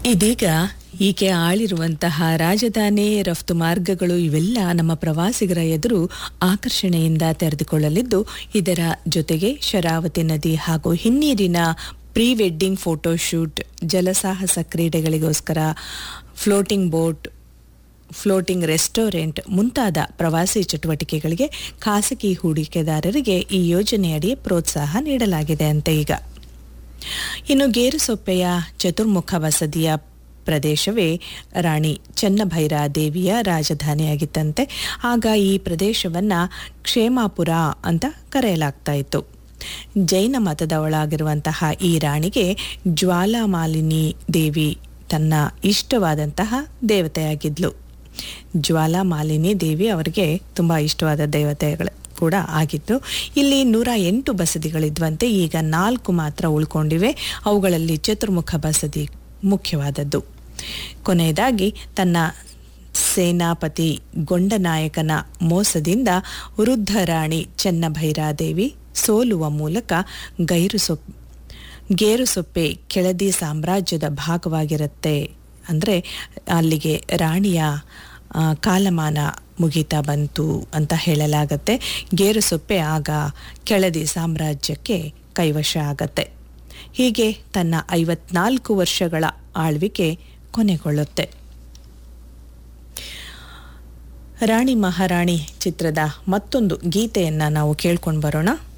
ಇದೀಗ ಈಕೆ ಆಳಿರುವಂತಹ ರಾಜಧಾನಿ ರಫ್ತು ಮಾರ್ಗಗಳು ಇವೆಲ್ಲ ನಮ್ಮ ಪ್ರವಾಸಿಗರ ಎದುರು ಆಕರ್ಷಣೆಯಿಂದ ತೆರೆದುಕೊಳ್ಳಲಿದ್ದು ಇದರ ಜೊತೆಗೆ ಶರಾವತಿ ನದಿ ಹಾಗೂ ಹಿನ್ನೀರಿನ ಪ್ರೀ ವೆಡ್ಡಿಂಗ್ ಫೋಟೋಶೂಟ್ ಜಲಸಾಹಸ ಕ್ರೀಡೆಗಳಿಗೋಸ್ಕರ ಫ್ಲೋಟಿಂಗ್ ಬೋಟ್ ಫ್ಲೋಟಿಂಗ್ ರೆಸ್ಟೋರೆಂಟ್ ಮುಂತಾದ ಪ್ರವಾಸಿ ಚಟುವಟಿಕೆಗಳಿಗೆ ಖಾಸಗಿ ಹೂಡಿಕೆದಾರರಿಗೆ ಈ ಯೋಜನೆಯಡಿ ಪ್ರೋತ್ಸಾಹ ನೀಡಲಾಗಿದೆ ಅಂತ ಈಗ ಇನ್ನು ಗೇರುಸೊಪ್ಪೆಯ ಚತುರ್ಮುಖ ಬಸದಿಯ ಪ್ರದೇಶವೇ ರಾಣಿ ಚೆನ್ನಭೈರ ದೇವಿಯ ರಾಜಧಾನಿಯಾಗಿತ್ತಂತೆ ಆಗ ಈ ಪ್ರದೇಶವನ್ನ ಕ್ಷೇಮಾಪುರ ಅಂತ ಕರೆಯಲಾಗ್ತಾ ಇತ್ತು ಜೈನ ಮತದವಳಾಗಿರುವಂತಹ ಈ ರಾಣಿಗೆ ಜ್ವಾಲಾಮಾಲಿನಿ ದೇವಿ ತನ್ನ ಇಷ್ಟವಾದಂತಹ ದೇವತೆಯಾಗಿದ್ಲು ಜ್ವಾಲಾಮಾಲಿನಿ ದೇವಿ ಅವರಿಗೆ ತುಂಬ ಇಷ್ಟವಾದ ದೇವತೆಗಳು ಕೂಡ ಆಗಿತ್ತು ಇಲ್ಲಿ ನೂರ ಎಂಟು ಬಸದಿಗಳಿದ್ವಂತೆ ಈಗ ನಾಲ್ಕು ಮಾತ್ರ ಉಳ್ಕೊಂಡಿವೆ ಅವುಗಳಲ್ಲಿ ಚತುರ್ಮುಖ ಬಸದಿ ಮುಖ್ಯವಾದದ್ದು ಕೊನೆಯದಾಗಿ ತನ್ನ ಸೇನಾಪತಿ ಗೊಂಡನಾಯಕನ ಮೋಸದಿಂದ ವೃದ್ಧ ರಾಣಿ ಚೆನ್ನಭೈರಾದೇವಿ ಸೋಲುವ ಮೂಲಕ ಗೈರು ಸೊಪ್ ಗೇರುಸೊಪ್ಪೆ ಕೆಳದಿ ಸಾಮ್ರಾಜ್ಯದ ಭಾಗವಾಗಿರುತ್ತೆ ಅಂದರೆ ಅಲ್ಲಿಗೆ ರಾಣಿಯ ಆ, ಕಾಲಮಾನ ಮುಗಿತಾ ಬಂತು ಅಂತ ಹೇಳಲಾಗತ್ತೆ ಗೇರುಸೊಪ್ಪೆ ಆಗ ಕೆಳದಿ ಸಾಮ್ರಾಜ್ಯಕ್ಕೆ ಕೈವಶ ಆಗತ್ತೆ ಹೀಗೆ ತನ್ನ ಐವತ್ನಾಲ್ಕು ವರ್ಷಗಳ ಆಳ್ವಿಕೆ ಕೊನೆಗೊಳ್ಳುತ್ತೆ ರಾಣಿ ಮಹಾರಾಣಿ ಚಿತ್ರದ ಮತ್ತೊಂದು ಗೀತೆಯನ್ನು ನಾವು ಕೇಳ್ಕೊಂಡು ಬರೋಣ